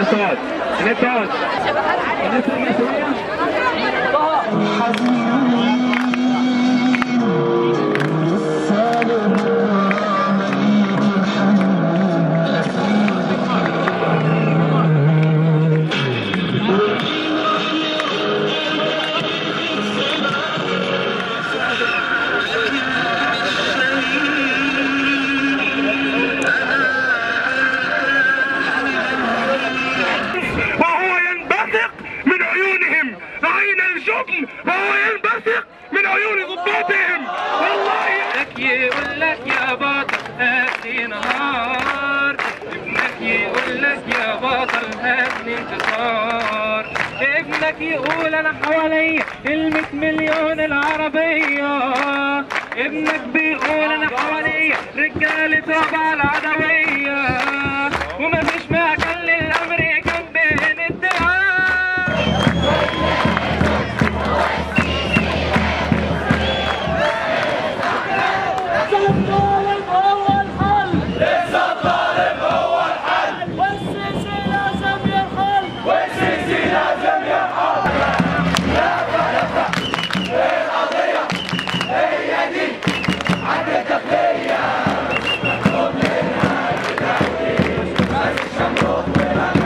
تقعد الناس تقعد الناس تقعد شويه وهو ينبثق من عيونهم رأينا الجبن وهو ينبثق من عيون ضباطهم والله ابنك يقول لك يا بطل هاتي نهار ابنك يقول لك يا بطل هاتي انتصار ابنك يقول انا حواليا المية مليون العربية ابنك بيقول انا حواليا رجالة ربع العدوية ومفيش مكان للامريكان بين الدعاء الظالم هو الحل لسه الظالم هو الحل والسيسي لازم يرحل والسيسي لازم يرحل الشمروخ وما